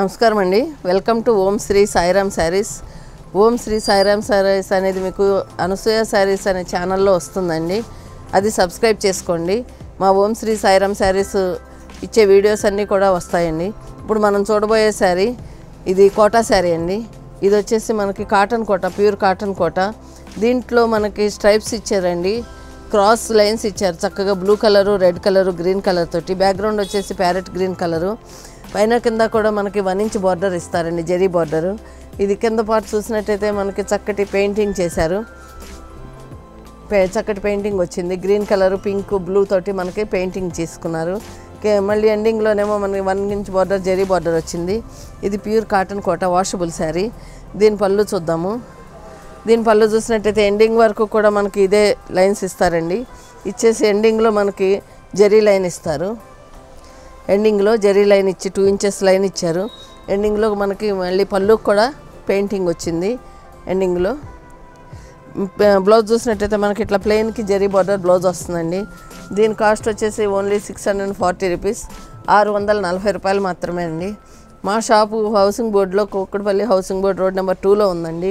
నమస్కారం అండి welcome to Om Sri Sairam sarees Om Sri Sairam sarees అనేది మీకు అనసూయ శారీస్ అనే ఛానల్లో వస్తుందండి అది సబ్స్క్రైబ్ చేసుకోండి మా ఓం శ్రీ సాయిరామ్ శారీస్ ఇచ్చే వీడియోస్ అన్నీ కూడా వస్తాయండి ఇప్పుడు మనం చూడబోయే శారీ ఇది కోటా శారీ అండి ఇది వచ్చేసి మనకి cotton Kota pure cotton Kota దీంట్లో మనకి స్ట్రైప్స్ ఇచ్చారండి క్రాస్ లైన్స్ ఇచ్చారు చక్కగా blue colour red colour green colour తోటి బ్యాక్గ్రౌండ్ వచ్చేసి ప్యారెట్ గ్రీన్ కలరు పైన కింద కూడా మనకి వన్ ఇంచ్ బార్డర్ ఇస్తారండి జరీ బార్డరు ఇది కింద పార్ట్ చూసినట్టయితే మనకి చక్కటి పెయింటింగ్ చేశారు పే- చక్కటి పెయింటింగ్ వచ్చింది గ్రీన్ కలర్ పింక్ బ్లూ తోటి మనకి పెయింటింగ్ చేసుకున్నారు కే- మళ్ళీ ఎండింగ్లోనేమో మనకి one inch border zari border వచ్చింది ఇది pure cotton Kota washable saree దీని పళ్ళు చూద్దాము దీని పళ్ళు చూసినట్టయితే ఎండింగ్ వరకు కూడా మనకి ఇదే లైన్స్ ఇస్తారండి ఇచ్చేసి ఎండింగ్లో మనకి జరీ లైన్ ఇస్తారు ఎండింగ్లో జరీ లైన్ ఇచ్చి టూ ఇంచెస్ లైన్ ఇచ్చారు ఎండింగ్లో మనకి మళ్ళీ పళ్ళుకి కూడా పెయింటింగ్ వచ్చింది ఎండింగ్లో ప- బ్లౌజ్ చూసినట్టయితే మనకి ఇట్లా ప్లెయిన్కి జరీ బార్డర్ బ్లౌజ్ వస్తుందండి దీని కాస్ట్ వచ్చేసి only six hundred forty rupees ఆరు వందల నలభై రూపాయలు మాత్రమే అండి మా షాపు హౌసింగ్ బోర్డులో Kukatpally housing board road number టూలో ఉందండి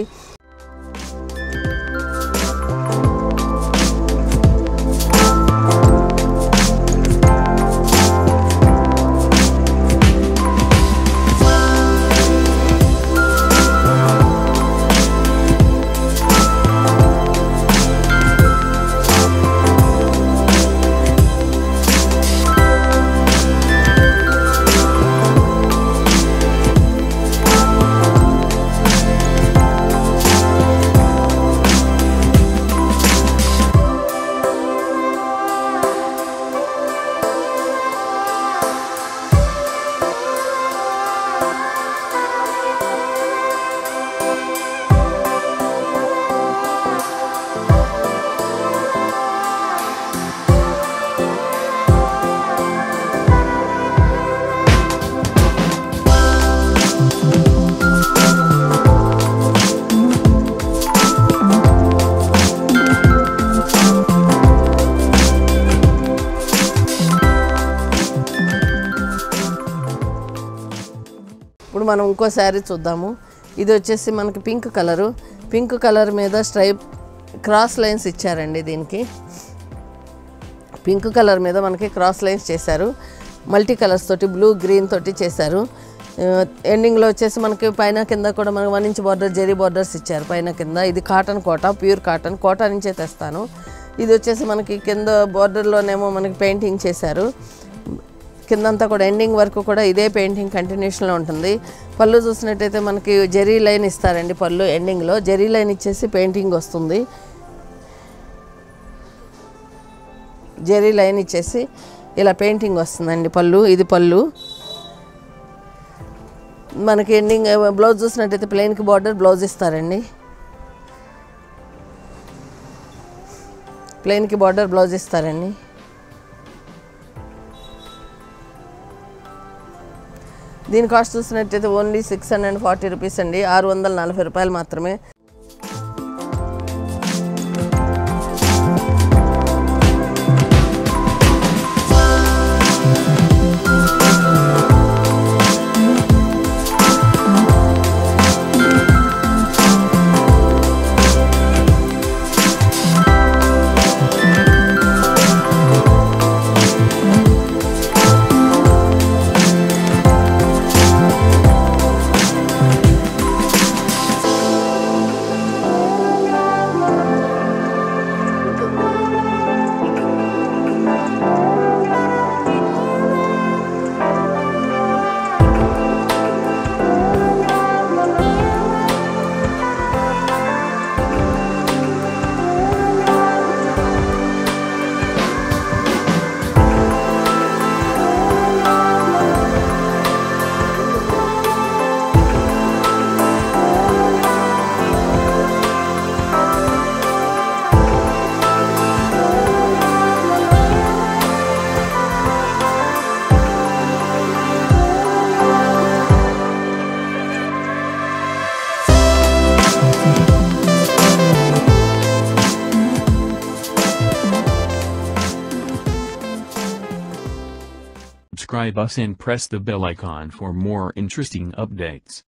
ఇప్పుడు మనం ఇంకో శారీ చూద్దాము ఇది వచ్చేసి మనకి పింక్ కలరు పింక్ కలర్ మీద స్ట్రైప్ క్రాస్ లైన్స్ ఇచ్చారండి దీనికి పింక్ కలర్ మీద మనకి క్రాస్ లైన్స్ చేశారు మల్టీ కలర్స్ తోటి బ్లూ గ్రీన్ తోటి చేశారు ఆ, ఎండింగ్లో వచ్చేసి మనకి పైన కింద కూడా మనకి one inch border zari borders ఇచ్చారు పైన కింద ఇది cotton Kota pure cotton Kota నుంచే తెస్తాను ఇది వచ్చేసి మనకి కింద బార్డర్లోనేమో మనకి పెయింటింగ్ చేశారు కిందంతా కూడా ఎండింగ్ వరకు కూడా ఇదే పెయింటింగ్ కంటిన్యూషన్లో ఉంటుంది పళ్ళు చూసినట్టయితే మనకి జెరీ లైన్ ఇస్తారండి పళ్ళు ఎండింగ్లో జెరీ లైన్ ఇచ్చేసి పెయింటింగ్ వస్తుంది జెరీ లైన్ ఇచ్చేసి ఇలా పెయింటింగ్ వస్తుందండి పళ్ళు ఇది పళ్ళు మనకి ఎండింగ్ బ్లౌజ్ చూసినట్టయితే ప్లెయిన్కి బార్డర్ బ్లౌజ్ ఇస్తారండి ప్లెయిన్కి బార్డర్ బ్లౌజ్ ఇస్తారండి దీని కాస్ట్ చూసినట్టయితే only six hundred forty rupees అండి ఆరు వందల నలభై రూపాయలు మాత్రమే subscribe us and press the bell icon for more interesting updates.